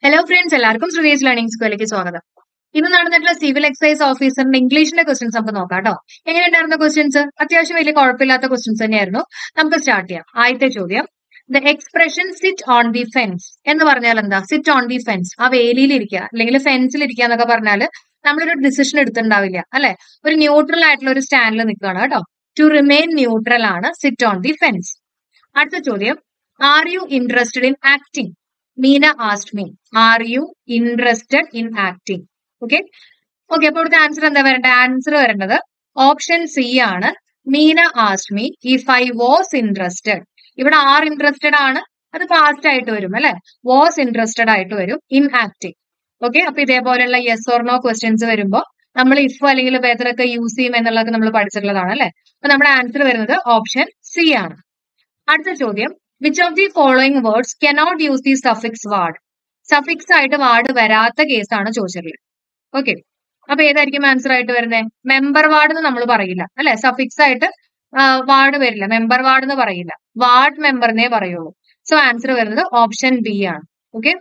hello friends എല്ലാവർക്കും ശ്രീവേജ് learning സ്കൂളിലേക്ക് സ്വാഗതം ഇന്ന് നടന്നിട്ടുള്ള സിവിൽ എക്സൈസ് ഓഫീസറിന്റെ ഇംഗ്ലീഷിന്റെ ക്വസ്റ്റ്യൻസ് നമുക്ക് നോക്കാം കേട്ടോ എങ്ങനെയുണ്ടായിരുന്ന ക്വസ്റ്റ്യൻസ് അത്യാവശ്യം വലിയ കുഴപ്പമില്ലാത്ത ക്വസ്റ്റ്യൻസ് തന്നെയായിരുന്നു നമുക്ക് സ്റ്റാർട്ട് ചെയ്യാം ആദ്യത്തെ ചോദ്യം the expression sit on the fence എന്ന് പറഞ്ഞാൽ എന്താ സിറ്റ് ഓൺ ദി ഫെൻസ് ആ വേലിയിൽ ഇരിക്കുക അല്ലെങ്കിൽ ഫെൻസിൽ ഇരിക്കുക എന്നൊക്കെ പറഞ്ഞാൽ നമ്മളൊരു ഡിസിഷൻ എടുത്തിട്ടുണ്ടാവില്ല അല്ലെ ഒരു ന്യൂട്രൽ ആയിട്ടുള്ള ഒരു സ്റ്റാൻഡിൽ നിൽക്കുകയാണ് കേട്ടോ ടു റിമെയിൻ ന്യൂട്രൽ ആണ് സിറ്റ് ഓൺ ദി ഫെൻസ് അടുത്ത ചോദ്യം are you interested in acting Meena asked me are you interested in acting okay okay അപ്പൊ ഇവിടുത്തെ ആൻസർ എന്താ വരേണ്ടത് ആൻസർ വരേണ്ടത് ഓപ്ഷൻ സി ആണ് Meena asked me if I was interested ഇവിടെ ആർ ഇൻട്രസ്റ്റഡ് ആണ് അത് പാസ്റ്റ് ആയിട്ട് വരും അല്ലെ വാസ് ഇൻട്രസ്റ്റഡ് ആയിട്ട് വരും ഇൻ ആക്ടിങ് ഓക്കെ അപ്പൊ ഇതേപോലെയുള്ള യെസ് ഓർ നോ ക്വസ്റ്റ്യൻസ് വരുമ്പോൾ നമ്മൾ ഇഫ് അല്ലെങ്കിൽ വെദർ ഒക്കെ യൂസ് ചെയ്യും എന്നുള്ളതൊക്കെ നമ്മൾ പഠിച്ചിട്ടുള്ളതാണ് അല്ലെ അപ്പൊ നമ്മുടെ ആൻസർ വരുന്നത് ഓപ്ഷൻ സി ആണ് അടുത്ത ചോദ്യം which of the following words cannot use the suffix ward suffix ആയിട്ട് വാർഡ് വരാത്ത കേസാണ് ചോദിച്ചിട്ടുള്ളത് ഓക്കെ അപ്പൊ ഏതായിരിക്കും ആൻസർ ആയിട്ട് വരുന്നത് മെമ്പർ വാർഡ് എന്ന് നമ്മൾ പറയില്ല അല്ലെ സഫിക്സ് ആയിട്ട് വാർഡ് വരില്ല മെമ്പർ വാർഡ് എന്ന് പറയില്ല വാർഡ് മെമ്പറിനെ പറയുള്ളൂ സോ ആൻസർ വരുന്നത് ഓപ്ഷൻ ബി ആണ് ഓക്കെ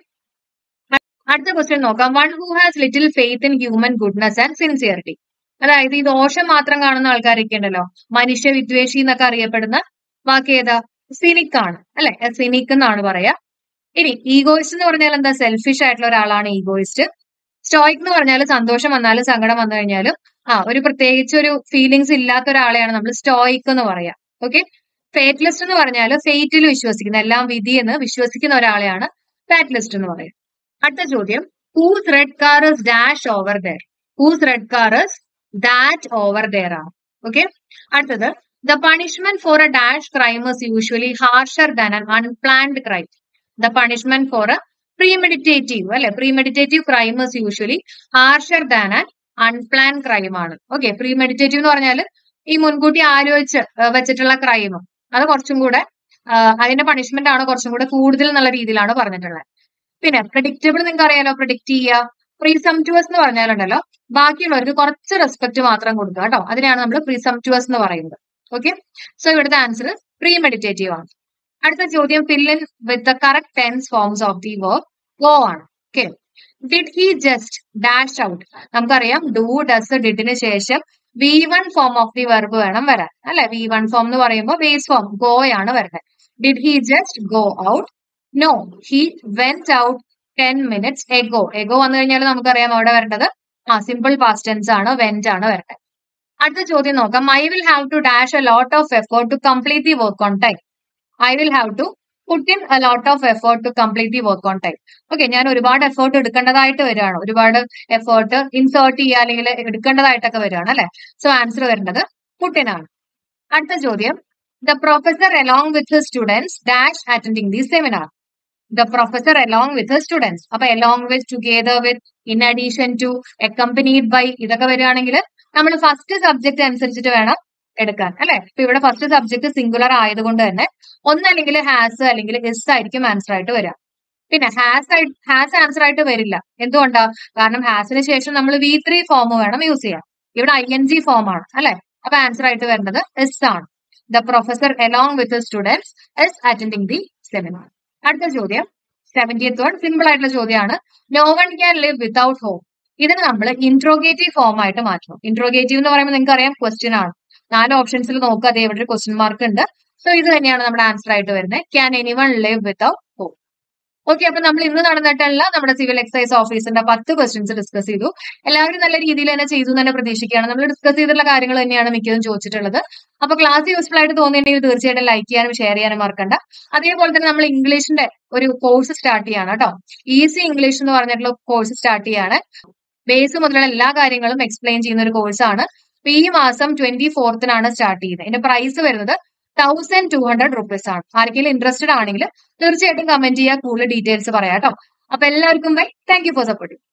അടുത്ത ക്വസ്റ്റ്യൻ നോക്കാം one who has little faith in human goodness and sincerity അതായത് ഈ ദോഷം മാത്രം കാണുന്ന ആൾക്കാരൊക്കെ ഉണ്ടല്ലോ മനുഷ്യ വിദ്വേഷി എന്നൊക്കെ അറിയപ്പെടുന്ന ബാക്കി ഏതാ സിനിക് ആണ് അല്ലെ സിനിക് എന്നാണ് പറയാ ഇനി ഈഗോയിസ്റ്റ് എന്ന് പറഞ്ഞാൽ എന്താ സെൽഫിഷ് ആയിട്ടുള്ള ഒരാളാണ് ഈഗോയിസ്റ്റ് സ്റ്റോയിക് എന്ന് പറഞ്ഞാൽ സന്തോഷം വന്നാലും സങ്കടം വന്നു കഴിഞ്ഞാലും ആ ഒരു പ്രത്യേകിച്ച് ഒരു ഫീലിങ്സ് ഇല്ലാത്ത ഒരാളെയാണ് നമ്മൾ സ്റ്റോയിക് എന്ന് പറയാ ഓക്കെ ഫേറ്റ്ലിസ്റ്റ് എന്ന് പറഞ്ഞാൽ ഫേറ്റിൽ വിശ്വസിക്കുന്ന എല്ലാം വിധി എന്ന് വിശ്വസിക്കുന്ന ഒരാളെയാണ് ഫാറ്റ്ലിസ്റ്റ് എന്ന് പറയും അടുത്ത ചോദ്യം whose red car is dash over there whose red car is that over there ആണ് ഓക്കെ അടുത്തത് the punishment for a dash crime is usually harsher than an unplanned crime the punishment for a premeditative അല്ലെ premeditative crime is usually harsher than an unplanned crime ആണ് okay premeditative എന്ന് പറഞ്ഞാൽ ഈ മുൻകൂട്ടി ആലോചിച്ച് വെച്ചിട്ടുള്ള ക്രൈം അത് കുറച്ചും കൂടെ അതിന്റെ പണിഷ്മെന്റ് ആണ് കുറച്ചും കൂടെ കൂടുതൽ എന്നുള്ള രീതിയിലാണ് പറഞ്ഞിട്ടുള്ളത് പിന്നെ പ്രഡിക്റ്റബിൾ നിങ്ങൾക്ക് അറിയാലോ പ്രഡിക്റ്റ് ചെയ്യുക പ്രീസംറ്റുവസ് എന്ന് പറഞ്ഞാലുണ്ടല്ലോ ബാക്കിയുള്ളവർക്ക് കുറച്ച് റെസ്പെക്ട് മാത്രം കൊടുക്കുക കേട്ടോ അതിനാണ് നമ്മൾ പ്രീസംറ്റുവസ് എന്ന് പറയുന്നത് ഓക്കെ സോ ഇവിടുത്തെ ആൻസർ പ്രീ മെഡിറ്റേറ്റീവ് ആണ് അടുത്ത ചോദ്യം fill in with the correct tense forms of the work go ആണ് okay did he just dash out നമുക്കറിയാം ഡു ഡസ് ഡിഡിന് ശേഷം V one form of the verb വേണം വരാൻ അല്ലെ വി വൺ ഫോം എന്ന് പറയുമ്പോൾ ബേസ് ഫോം ഗോ ആണ് വരുന്നത് did he just go out no he went out ten minutes ago ago വന്നു കഴിഞ്ഞാൽ നമുക്കറിയാം അവിടെ വരേണ്ടത് ആ സിമ്പിൾ പാസ്റ്റ് ടെൻസ് ആണ് വെന്റ് ആണ് വരുന്നത് അടുത്ത ചോദ്യം നോക്കാം I will have to dash a lot of effort to complete the work on time I will have to put in a lot of effort to complete the work on time okay ഞാൻ ഒരുപാട് effort എടുക്കേണ്ടതായിട്ട് വരികയാണ് ഒരുപാട് effort insert ചെയ്യുക അല്ലെങ്കിൽ എടുക്കേണ്ടതായിട്ടൊക്കെ വരികയാണ് അല്ലെ so answer വരുന്നത് പുട്ടിനാണ് അടുത്ത ചോദ്യം the professor along with students dash attending the seminar the professor along with students അപ്പൊ along with together with in addition to accompanied by ഇതൊക്കെ വരികയാണെങ്കിൽ നമ്മൾ ഫസ്റ്റ് സബ്ജക്ട് അനുസരിച്ചിട്ട് വേണം എടുക്കാൻ അല്ലെ ഇപ്പൊ ഇവിടെ ഫസ്റ്റ് സബ്ജക്ട് സിംഗുലർ ആയതുകൊണ്ട് തന്നെ ഒന്നല്ലെങ്കിൽ ഹാസ് അല്ലെങ്കിൽ എസ് ആയിരിക്കും ആൻസർ ആയിട്ട് വരിക പിന്നെ ഹാസ് ഹാസ് ആൻസർ ആയിട്ട് വരില്ല എന്തുകൊണ്ടാ കാരണം ഹാസിന് ശേഷം നമ്മൾ വി ത്രീ ഫോം വേണം യൂസ് ചെയ്യാൻ ഇവിടെ ഐ എൻ ജി ഫോം ആണ് അല്ലെ അപ്പൊ ആൻസർ ആയിട്ട് വരുന്നത് എസ് ആണ് the professor along with students S attending the seminar അടുത്ത ചോദ്യം സെവന്റിയത്ത് വൺ സിമ്പിൾ ആയിട്ടുള്ള ചോദ്യമാണ് no one can live without home ഇതിന് നമ്മൾ ഇൻട്രോഗേറ്റീവ് ഫോം ആയിട്ട് മാറ്റണം ഇൻട്രോഗേറ്റീവ് എന്ന് പറയുമ്പോൾ നിങ്ങൾക്ക് അറിയാം ക്വസ്റ്റ്യൻ ആണ് നാല് ഓപ്ഷൻസിൽ നോക്കുക അതേ ഇവിടെ ഒരു ക്വസ്റ്റ്യൻ മാർക്ക് ഉണ്ട് സോ ഇത് തന്നെയാണ് നമ്മുടെ ആൻസർ ആയിട്ട് വരുന്നത് can any one live without home okay അപ്പൊ നമ്മൾ ഇന്ന് നടന്നിട്ടുള്ള നമ്മുടെ സിവിൽ എക്സൈസ് ഓഫീസിന്റെ പത്ത് ക്വസ്റ്റ്യൻസ് ഡിസ്കസ് ചെയ്തു എല്ലാവരും നല്ല രീതിയിൽ തന്നെ ചെയ്തു എന്ന് തന്നെ പ്രതീക്ഷിക്കുകയാണ് നമ്മൾ ഡിസ്കസ് ചെയ്തിട്ടുള്ള കാര്യങ്ങൾ തന്നെയാണ് മിക്കതും ചോദിച്ചിട്ടുള്ളത് അപ്പൊ ക്ലാസ് യൂസ്ഫുൾ ആയിട്ട് തോന്നിയിട്ടുണ്ടെങ്കിൽ തീർച്ചയായിട്ടും ലൈക്ക് ചെയ്യാനും ഷെയർ ചെയ്യാനും മറക്കണ്ട അതേപോലെ തന്നെ നമ്മൾ ഇംഗ്ലീഷിന്റെ ഒരു കോഴ്സ് സ്റ്റാർട്ട് ചെയ്യാണ് കേട്ടോ ഈസി ഇംഗ്ലീഷ് എന്ന് പറഞ്ഞിട്ടുള്ള കോഴ്സ് സ്റ്റാർട്ട് ചെയ്യാണ് ബേസ് മുതലുള്ള എല്ലാ കാര്യങ്ങളും എക്സ്പ്ലെയിൻ ചെയ്യുന്ന ഒരു കോഴ്സാണ് അപ്പൊ ഈ മാസം ട്വന്റി ഫോർത്തിനാണ് സ്റ്റാർട്ട് ചെയ്യുന്നത് ഇതിന്റെ പ്രൈസ് വരുന്നത് തൗസൻഡ് ടു ഹൺഡ്രഡ് റുപ്പീസ് ആണ് ആർക്കെങ്കിലും ഇൻട്രസ്റ്റഡ് ആണെങ്കിൽ തീർച്ചയായിട്ടും കമന്റ് ചെയ്യുക കൂടുതൽ ഡീറ്റെയിൽസ് പറയാം കേട്ടോ അപ്പൊ എല്ലാവർക്കും bye thank you for supporting